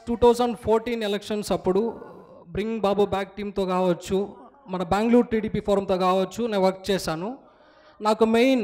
Two thousand fourteen elections అప్పుడు bring Babu back టీంతో కావచ్చు మన బెంగళూరు టీడీపీ ఫోరంతో కావచ్చు నేను వర్క్ చేశాను నాకు మెయిన్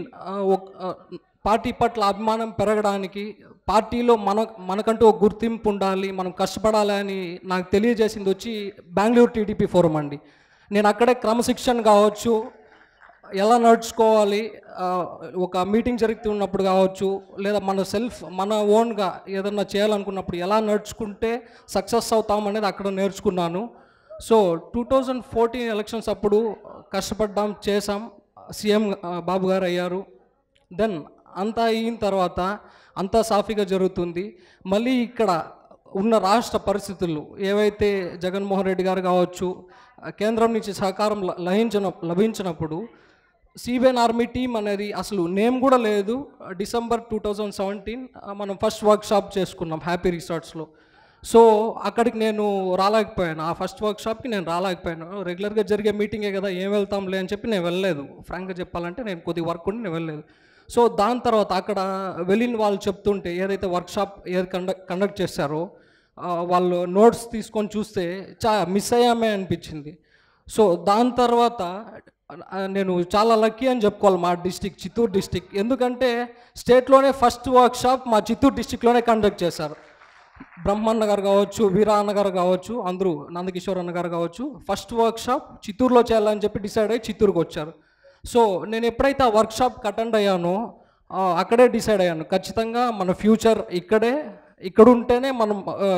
పార్టీ పట్ల అభిమానం పెరగడానికి పార్టీలో మన మనకంటూ ఒక గుర్తింపు ఉండాలి మనం కష్టపడాలి అని నాకు తెలియజేసింది వచ్చి బెంగళూరు టీడీపీ ఫోరం అండి నేను అక్కడే క్రమశిక్షణ కావచ్చు ఎలా నడుచుకోవాలి ఆ, ఒక మీటింగ్ జరుగుతున్నప్పుడు కావచ్చు లేదా మన సెల్ఫ్ మన ఓన్గా ఏదన్నా చేయాలనుకున్నప్పుడు ఎలా నడుచుకుంటే సక్సెస్ అవుతాం అనేది అక్కడ నేర్చుకున్నాను so two thousand fourteen elections అప్పుడు కష్టపడ్డాం చేసాం సీఎం బాబు గారు అయ్యారు దెన్ అంతా అయిన తర్వాత అంతా సాఫీగా జరుగుతుంది మళ్ళీ ఇక్కడ ఉన్న రాష్ట్ర పరిస్థితులు ఏవైతే జగన్మోహన్ రెడ్డి గారు కావచ్చు ఆ, కేంద్రం నుంచి సహకారం ల- లభించిన లభించినప్పుడు సిబిఎన్ ఆర్మీ టీం అనేది అసలు నేమ్ కూడా లేదు డిసెంబర్ టూ థౌజండ్ సెవెంటీన్ మనం ఫస్ట్ వర్క్ షాప్ చేసుకున్నాం హ్యాపీ రిసార్ట్స్లో సో అక్కడికి నేను రాలేకపోయాను ఆ ఫస్ట్ వర్క్ షాప్కి నేను రాలేకపోయాను రెగ్యులర్గా జరిగే మీటింగే కదా ఏం వెళ్తాంలే అని చెప్పి నేను వెళ్ళలేదు ఫ్రాంక్గా చెప్పాలంటే నేను కొద్దిగా వర్క్ ఉండి నేను వెళ్ళలేదు సో దాని తర్వాత అక్కడ వెళ్ళిన వాళ్ళు చెప్తుంటే ఏదైతే వర్క్ షాప్ ఏది కండక్ట్ కండక్ట్ చేశారో ఆ, వాళ్ళు నోట్స్ తీసుకొని చూస్తే చా మిస్ అయ్యామే అనిపించింది సో దాని తర్వాత ఆ, నేను చాలా లక్కీ అని చెప్పుకోవాలి మా డిస్టిక్ చిత్తూరు డిస్టిక్ ఎందుకంటే స్టేట్లోనే ఫస్ట్ వర్క్ షాప్ మా చిత్తూరు డిస్టిక్లోనే కండక్ట్ చేశారు బ్రహ్మన్న గారు కావచ్చు వీరా అన్న గారు కావచ్చు అందరూ నందకిషోర్ అన్న గారు కావచ్చు ఫస్ట్ వర్క్ షాప్ చిత్తూరులో చేయాలని చెప్పి డిసైడ్ అయ్యి చిత్తూరుకు వచ్చారు సో నేను ఎప్పుడైతే ఆ వర్క్ షాప్కి అటెండ్ అయ్యానో ఆ, అక్కడే డిసైడ్ అయ్యాను ఖచ్చితంగా మన ఫ్యూచర్ ఇక్కడే ఇక్కడ ఉంటేనే మనం ఆ,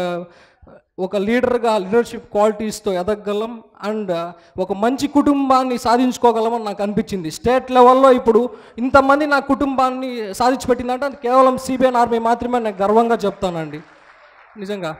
ఒక లీడర్గా లీడర్షిప్ క్వాలిటీస్తో ఎదగగలం అండ్ ఒక మంచి కుటుంబాన్ని సాధించుకోగలమని నాకు అనిపించింది స్టేట్ లెవెల్లో ఇప్పుడు ఇంతమంది నా కుటుంబాన్ని సాధించి పెట్టిందంటే అది కేవలం సిబిఎన్ ఆర్మీ మాత్రమే నాకు గర్వంగా చెప్తానండి నిజంగా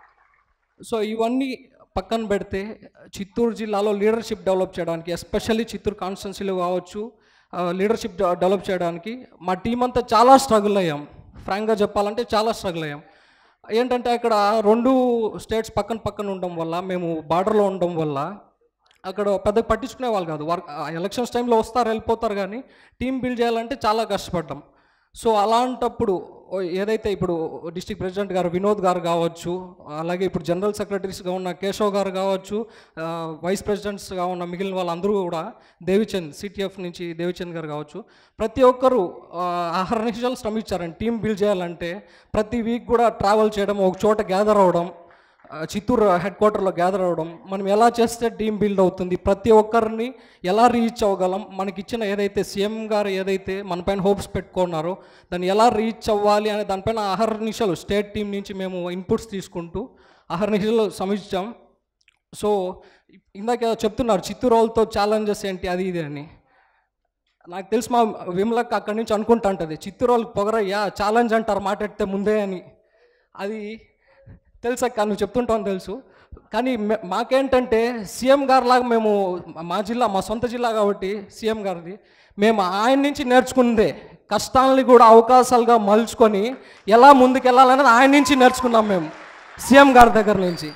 సో ఇవన్నీ పక్కన పెడితే చిత్తూరు జిల్లాలో లీడర్షిప్ డెవలప్ చేయడానికి ఎస్పెషల్లీ చిత్తూరు కాన్స్టిట్యున్సీలో కావచ్చు లీడర్షిప్ డెవలప్ చేయడానికి మా టీం అంతా చాలా స్ట్రగుల్ అయ్యాం ఫ్రాంక్గా చెప్పాలంటే చాలా స్ట్రగుల్ అయ్యాం ఏంటంటే అక్కడ రెండు స్టేట్స్ పక్కన పక్కన ఉండడం వల్ల మేము బార్డర్లో ఉండడం వల్ల అక్కడ పెద్ద పట్టించుకునే వాళ్ళు కాదు వర్క్ ఎలక్షన్స్ టైంలో వస్తారు వెళ్ళిపోతారు కానీ టీం బిల్డ్ చేయాలంటే చాలా కష్టపడ్డాం సో అలాంటప్పుడు ఓ ఏదైతే ఇప్పుడు డిస్ట్రిక్ట్ ప్రెసిడెంట్ గారు వినోద్ గారు కావచ్చు అలాగే ఇప్పుడు జనరల్ సెక్రటరీస్గా ఉన్న కేశవ్ గారు కావచ్చు ఆ, వైస్ ప్రెసిడెంట్స్గా ఉన్న మిగిలిన వాళ్ళందరూ కూడా దేవిచంద్ సిటిఎఫ్ నుంచి దేవిచంద్ గారు కావచ్చు ప్రతి ఒక్కరు అహర్నిశలు శ్రమించారండి టీం బిల్డ్ చేయాలంటే ప్రతి వీక్ కూడా ట్రావెల్ చేయడం ఒక చోట గ్యాదర్ అవ్వడం ఆ, చిత్తూరు హెడ్ క్వార్టర్లో గ్యాదర్ అవ్వడం మనం ఎలా చేస్తే టీం బిల్డ్ అవుతుంది ప్రతి ఒక్కరిని ఎలా రీచ్ అవ్వగలం మనకిచ్చిన ఏదైతే సీఎం గారు ఏదైతే మనపైన హోప్స్ పెట్టుకున్నారో దాన్ని ఎలా రీచ్ అవ్వాలి అనే దానిపైన అహర్నిశలు స్టేట్ టీం నుంచి మేము ఇన్పుట్స్ తీసుకుంటూ అహర్నిశలు సమీక్షాం సో ఇందాక ఏదో చెప్తున్నారు చిత్తూరు వాళ్ళతో ఛాలెంజెస్ ఏంటి అది ఇది అని నాకు తెలిసి మా విమలక్క అక్కడి నుంచి అనుకుంటా ఉంటుంది చిత్తూరు వాళ్ళకి పొగరయ్యా ఛాలెంజ్ అంటారు మాట్లాడితే ముందే అని అది తెలుసక్క నువ్వు చెప్తుంటావు తెలుసు కానీ మే- మాకేంటంటే సీఎం గారు లాగా మేము మా జిల్లా మా సొంత జిల్లా కాబట్టి సీఎం గారిది మేము ఆయన నుంచి నేర్చుకుందే కష్టాలని కూడా అవకాశాలుగా మలుచుకొని ఎలా ముందుకెళ్ళాలనేది ఆయన నుంచి నేర్చుకున్నాం మేము సీఎం గారి దగ్గర నుంచి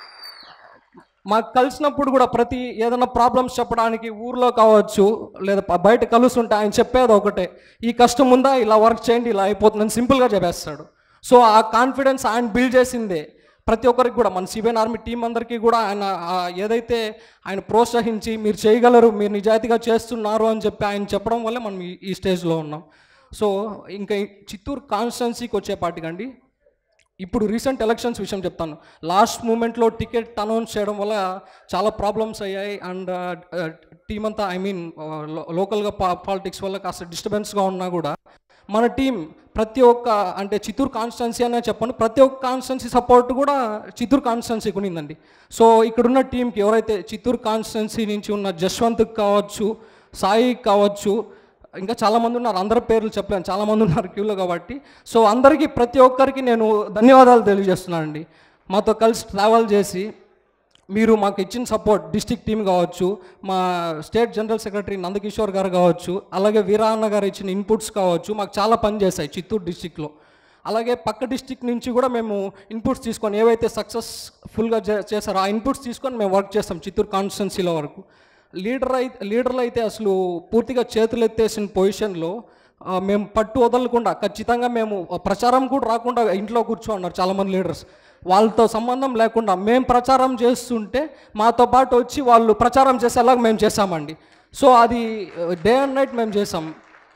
మాకు కలిసినప్పుడు కూడా ప్రతి ఏదైనా ప్రాబ్లమ్స్ చెప్పడానికి ఊర్లో కావచ్చు లేదా ప- బయట కలుస్తుంటే ఆయన చెప్పేది ఒకటే ఈ కష్టం ఉందా ఇలా వర్క్ చేయండి ఇలా అయిపోతుందని సింపుల్గా చెప్పేస్తాడు సో ఆ కాన్ఫిడెన్స్ ఆయన బిల్డ్ చేసిందే ప్రతి ఒక్కరికి కూడా మన సిబిఎన్ ఆర్మీ టీం అందరికీ కూడా ఆయన ఆ ఏదైతే ఆయన ప్రోత్సహించి మీరు చేయగలరు మీరు నిజాయితీగా చేస్తున్నారు అని చెప్పి ఆయన చెప్పడం వల్లే మనం ఈ- ఈ స్టేజ్లో ఉన్నాం సో ఇంకా ఈ చిత్తూరు కాన్స్టిట్యున్సీకి వచ్చేపాటికండి ఇప్పుడు రీసెంట్ ఎలక్షన్స్ విషయం చెప్తాను లాస్ట్ మూమెంట్లో టికెట్ అనౌన్స్ చేయడం వల్ల చాలా ప్రాబ్లమ్స్ అయ్యాయి అండ్ టీం అంతా ఐ మీన్ లోకల్గా పాలిటిక్స్ వల్ల కాస్త డిస్టర్బెన్స్గా ఉన్నా కూడా మన టీం ప్రతి ఒక్క అంటే చిత్తూరు కాన్స్టిట్యున్సీ అనే చెప్పండి ప్రతి ఒక్క కాన్స్టిట్యున్సీ సపోర్ట్ కూడా చిత్తూరు కాన్స్టిట్యున్సీకి ఉన్నిందండి సో ఇక్కడున్న టీంకి ఎవరైతే చిత్తూరు కాన్స్టిట్యున్సీ నుంచి ఉన్న జశ్వంత్కి కావచ్చు సాయికి కావచ్చు ఇంకా చాలామంది ఉన్నారు అందరి పేర్లు చెప్పలేను చాలామంది ఉన్నారు క్యూలో కాబట్టి సో అందరికీ ప్రతి ఒక్కరికి నేను ధన్యవాదాలు తెలియజేస్తున్నానండి మాతో కలిసి ట్రావెల్ చేసి మీరు మాకు ఇచ్చిన సపోర్ట్ డిస్టిక్ టీం కావచ్చు మా స్టేట్ జనరల్ సెక్రటరీ నందకిషోర్ గారు కావచ్చు అలాగే వీరా అన్న గారు ఇచ్చిన ఇన్పుట్స్ కావచ్చు మాకు చాలా పని చేశాయి చిత్తూరు డిస్టిక్లో అలాగే పక్క డిస్టిక్ నుంచి కూడా మేము ఇన్పుట్స్ తీసుకొని ఏవైతే సక్సెస్ఫుల్గా చేశారో ఆ ఇన్పుట్స్ తీసుకొని మేము వర్క్ చేస్తాం చిత్తూరు కాన్స్టిట్యున్సీలో వరకు లీడర్ అయితే లీడర్లు అయితే అసలు పూర్తిగా చేతులు ఎత్తేసిన పొజిషన్లో ఆ, మేము పట్టు వదలకుండా ఖచ్చితంగా మేము ప్రచారం కూడా రాకుండా ఇంట్లో కూర్చో ఉన్నారు చాలామంది లీడర్స్ వాళ్ళతో సంబంధం లేకుండా మేము ప్రచారం చేస్తుంటే మాతో పాటు వచ్చి వాళ్ళు ప్రచారం చేసేలాగా మేము చేసామండి సో అది డే అండ్ నైట్ మేము చేసాం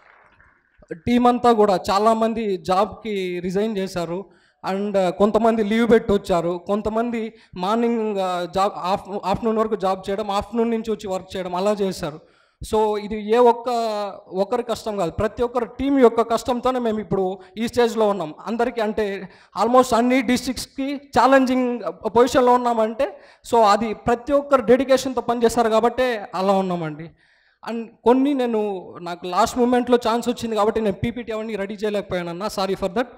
టీం అంతా కూడా చాలామంది జాబ్కి రిజైన్ చేశారు అండ్ కొంతమంది లీవ్ పెట్టి వచ్చారు కొంతమంది మార్నింగ్ జాబ్ ఆఫ్ ఆఫ్టర్నూన్ వరకు జాబ్ చేయడం ఆఫ్టర్నూన్ నుంచి వచ్చి వర్క్ చేయడం అలా చేశారు సో ఇది ఏ ఒక్క ఒకరి కష్టం కాదు ప్రతి ఒక్కరు టీం యొక్క కష్టంతోనే మేము ఇప్పుడు ఈ స్టేజ్లో ఉన్నాం అందరికీ అంటే ఆల్మోస్ట్ అన్ని డిస్ట్రిక్ట్స్కి ఛాలెంజింగ్ పొజిషన్లో ఉన్నామంటే సో అది ప్రతి ఒక్కరు డెడికేషన్తో పనిచేస్తారు కాబట్టే అలా ఉన్నామండి అండ్ కొన్ని నేను నాకు లాస్ట్ మూమెంట్లో ఛాన్స్ వచ్చింది కాబట్టి నేను పీపీటీ అవన్నీ రెడీ చేయలేకపోయానన్నా సారీ ఫర్ దట్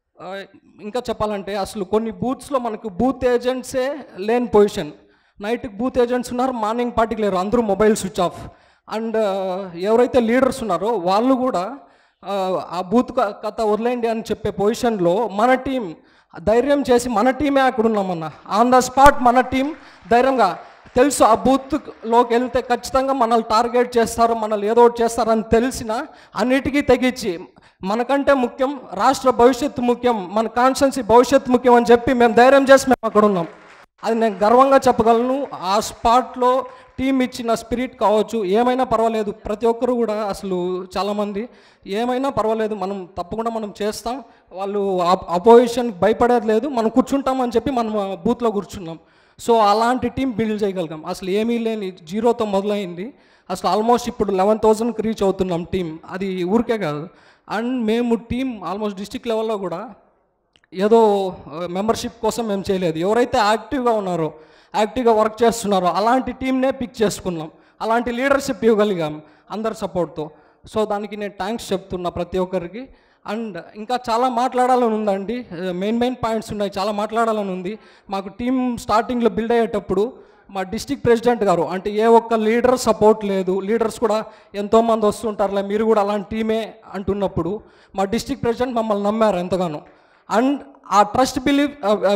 ఇంకా చెప్పాలంటే అసలు కొన్ని బూత్స్లో మనకు బూత్ ఏజెంట్సే లేని పొజిషన్ నైట్కి బూత్ ఏజెంట్స్ ఉన్నారు మార్నింగ్ పార్టీకి లేరు అందరూ మొబైల్ స్విచ్ ఆఫ్ అండ్ ఎవరైతే లీడర్స్ ఉన్నారో వాళ్ళు కూడా ఆ, ఆ బూత్ క- కథ వదిలేయండి అని చెప్పే పొజిషన్లో మన టీం ధైర్యం చేసి మన టీమే అక్కడ ఉన్నామన్న ఆన్ ద స్పాట్ మన టీం ధైర్యంగా తెలుసు ఆ బూత్లోకి వెళ్తే ఖచ్చితంగా మనల్ని టార్గెట్ చేస్తారు మనల్ని ఏదో ఒకటి చేస్తారని తెలిసిన అన్నిటికీ తెగించి మనకంటే ముఖ్యం రాష్ట్ర భవిష్యత్తు ముఖ్యం మన కాన్స్టెన్సీ భవిష్యత్తు ముఖ్యం అని చెప్పి మేము ధైర్యం చేసి మేము అక్కడ ఉన్నాం అది నేను గర్వంగా చెప్పగలను ఆ స్పాట్లో టీం ఇచ్చిన స్పిరిట్ కావచ్చు ఏమైనా పర్వాలేదు ప్రతి ఒక్కరు కూడా అసలు చాలామంది ఏమైనా పర్వాలేదు మనం తప్పకుండా మనం చేస్తాం వాళ్ళు అపోజిషన్ భయపడేది లేదు మనం కూర్చుంటామని చెప్పి మనం బూత్లో కూర్చున్నాం సో అలాంటి టీం బిల్డ్ చేయగలిగాం అసలు ఏమీ లేని జీరోతో మొదలైంది అసలు ఆల్మోస్ట్ ఇప్పుడు లెవెన్ థౌజండ్కి రీచ్ అవుతున్నాం టీం అది ఊరికే కాదు అండ్ మేము టీం ఆల్మోస్ట్ డిస్టిక్ లెవెల్లో కూడా ఏదో మెంబర్షిప్ కోసం మేము చేయలేదు ఎవరైతే యాక్టివ్గా ఉన్నారో యాక్టివ్గా వర్క్ చేస్తున్నారో అలాంటి టీంనే పిక్ చేసుకున్నాం అలాంటి లీడర్షిప్ ఇవ్వగలిగాం అందరి సపోర్ట్తో సో దానికి నేను థ్యాంక్స్ చెప్తున్నా ప్రతి ఒక్కరికి అండ్ ఇంకా చాలా మాట్లాడాలని ఉందండి మెయిన్ మెయిన్ పాయింట్స్ ఉన్నాయి చాలా మాట్లాడాలని ఉంది మాకు టీం స్టార్టింగ్లో బిల్డ్ అయ్యేటప్పుడు మా డిస్టిక్ ప్రెసిడెంట్ గారు అంటే ఏ ఒక్క లీడర్ సపోర్ట్ లేదు లీడర్స్ కూడా ఎంతోమంది వస్తుంటారులే మీరు కూడా అలాంటి టీమే అంటున్నప్పుడు మా డిస్టిక్ ప్రెసిడెంట్ మమ్మల్ని నమ్మారు ఎంతగానో అండ్ ఆ ట్రస్ట్ బిలీవ్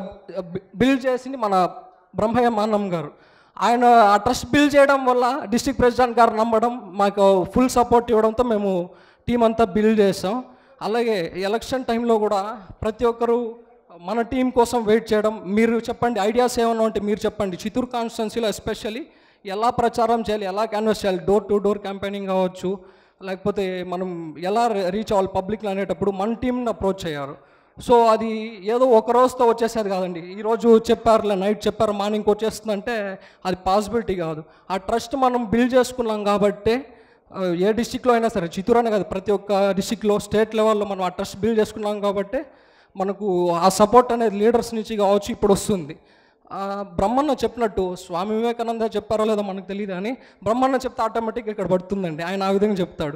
బిల్డ్ చేసింది మన బ్రహ్మయ్య మాన్నం గారు ఆయన ఆ ట్రస్ట్ బిల్డ్ చేయడం వల్ల డిస్టిక్ ప్రెసిడెంట్ గారు నమ్మడం మాకు ఫుల్ సపోర్ట్ ఇవ్వడంతో మేము టీం అంతా బిల్డ్ చేసాం అలాగే ఎలక్షన్ టైంలో కూడా ప్రతి ఒక్కరూ మన టీం కోసం వెయిట్ చేయడం మీరు చెప్పండి ఐడియాస్ ఏమైనా ఉంటే మీరు చెప్పండి చిత్తూరు కాన్స్టిట్యున్సీలో ఎస్పెషల్లీ ఎలా ప్రచారం చేయాలి ఎలా క్యాన్వస్ చేయాలి డోర్ టు డోర్ క్యాంపెయినింగ్ కావచ్చు లేకపోతే మనం ఎలా రీచ్ అవ్వాలి పబ్లిక్లో అనేటప్పుడు మన టీంని అప్రోచ్ అయ్యారు సో అది ఏదో ఒక రోజుతో వచ్చేసేది కాదండి ఈరోజు చెప్పారులే నైట్ చెప్పారు మార్నింగ్ వచ్చేస్తుందంటే అది పాసిబిలిటీ కాదు ఆ ట్రస్ట్ మనం బిల్డ్ చేసుకున్నాం కాబట్టి ఆ, ఏ డిస్టిక్లో అయినా సరే చిత్తూరు అనే కాదు ప్రతి ఒక్క డిస్టిక్లో స్టేట్ లెవెల్లో మనం ఆ ట్రస్ట్ బిల్డ్ చేసుకున్నాం కాబట్టి మనకు ఆ సపోర్ట్ అనేది లీడర్స్ నుంచి కావచ్చు ఇప్పుడు వస్తుంది ఆ, బ్రహ్మన్న చెప్పినట్టు స్వామి వివేకానంద చెప్పారో లేదో మనకు తెలియదు కానీ బ్రహ్మన్న చెప్తే ఆటోమేటిక్గా ఇక్కడ పడుతుందండి ఆయన ఆ విధంగా చెప్తాడు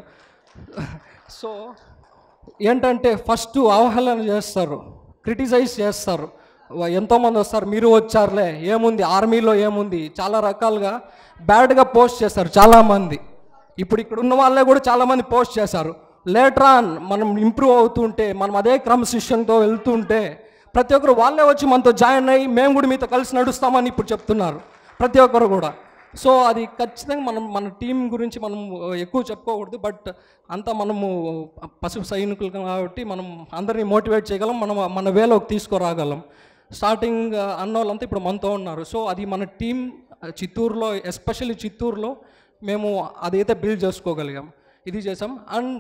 సో ఏంటంటే ఫస్ట్ అవహేళన చేస్తారు క్రిటిసైజ్ చేస్తారు వ- ఎంతోమంది వస్తారు మీరు వచ్చారులే ఏముంది ఆర్మీలో ఏముంది చాలా రకాలుగా బ్యాడ్గా పోస్ట్ చేస్తారు చాలామంది ఇప్పుడు ఇక్కడ ఉన్న వాళ్ళే కూడా చాలామంది పోస్ట్ చేశారు లేటర్ ఆన్ మనం ఇంప్రూవ్ అవుతుంటే మనం అదే క్రమశిక్షణతో వెళ్తుంటే ప్రతి ఒక్కరు వాళ్ళే వచ్చి మనతో జాయిన్ అయ్యి మేము కూడా మీతో కలిసి నడుస్తామని ఇప్పుడు చెప్తున్నారు ప్రతి ఒక్కరు కూడా సో అది ఖచ్చితంగా మనం మన టీం గురించి మనం ఆ, ఎక్కువ చెప్పుకోకూడదు బట్ అంతా మనము పసుపు సైనికులు కాబట్టి మనం అందరినీ మోటివేట్ చేయగలం మనం మన వేలోకి తీసుకురాగలం స్టార్టింగ్ అన్న వాళ్ళంతా ఇప్పుడు మనతో ఉన్నారు సో అది మన టీం చిత్తూరులో ఎస్పెషల్లీ చిత్తూరులో మేము అదైతే బిల్డ్ చేసుకోగలిగాం ఇది చేసాం అండ్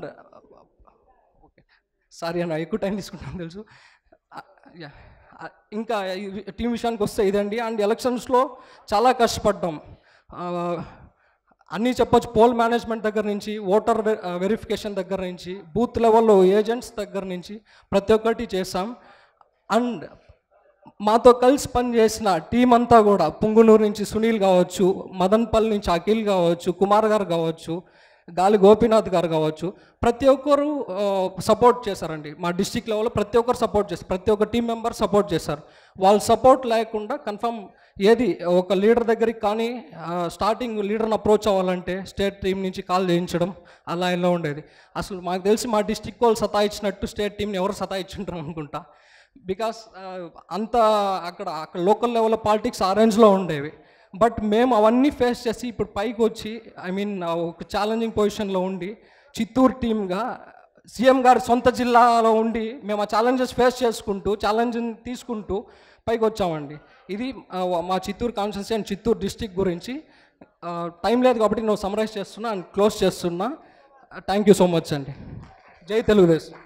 సారీ అన్న ఎక్కువ టైం తీసుకుంటాను తెలుసు ఆ, యా. ఆ, ఇంకా ఈ టీం విషయానికి వస్తే ఇదండి అండ్ ఎలక్షన్స్లో చాలా కష్టపడ్డాం ఆ, అన్నీ చెప్పొచ్చు పోల్ మేనేజ్మెంట్ దగ్గర నుంచి ఓటర్ వెరిఫికేషన్ దగ్గర నుంచి బూత్ లెవెల్లో ఏజెంట్స్ దగ్గర నుంచి ప్రతి ఒక్కటి చేసాం అండ్ మాతో కలిసి పనిచేసిన టీం అంతా కూడా పుంగునూరు నుంచి సునీల్ కావచ్చు మదన్పల్లి నుంచి అఖిల్ కావచ్చు కుమార్ గారు కావచ్చు గాలి గోపీనాథ్ గారు కావచ్చు ప్రతి ఒక్కరు సపోర్ట్ చేశారండి మా డిస్టిక్ లెవెల్లో ప్రతి ఒక్కరు సపోర్ట్ చేస్తారు ప్రతి ఒక్క టీం మెంబర్ సపోర్ట్ చేశారు వాళ్ళ సపోర్ట్ లేకుండా కన్ఫర్మ్ ఏది ఒక లీడర్ దగ్గరికి కానీ స్టార్టింగ్ లీడర్ని అప్రోచ్ అవ్వాలంటే స్టేట్ టీం నుంచి కాల్ చేయించడం అలా ఇలా ఉండేది అసలు మాకు తెలిసి మా డిస్టిక్ వాళ్ళు సతాయించినట్టు స్టేట్ టీంని ఎవరు సతాయించుంటారు అనుకుంటా బికాస్ అంత అక్కడ అక్కడ లోకల్ లెవెల్లో పాలిటిక్స్ ఆ రేంజ్లో ఉండేవి బట్ మేము అవన్నీ ఫేస్ చేసి ఇప్పుడు పైకి వచ్చి ఐ మీన్ ఒక ఛాలెంజింగ్ పొజిషన్లో ఉండి చిత్తూరు టీమ్గా సీఎం గారి సొంత జిల్లాలో ఉండి మేము ఆ ఛాలెంజెస్ ఫేస్ చేసుకుంటూ ఛాలెంజ్ని తీసుకుంటూ పైకి వచ్చామండి ఇది ఆ, మా Chittoor constituency and Chittoor district గురించి ఆ, టైం లేదు కాబట్టి నేను సమరైజ్ చేస్తున్నా అండ్ క్లోజ్ చేస్తున్నా థ్యాంక్ యూ సో మచ్ అండి జై తెలుగుదేశం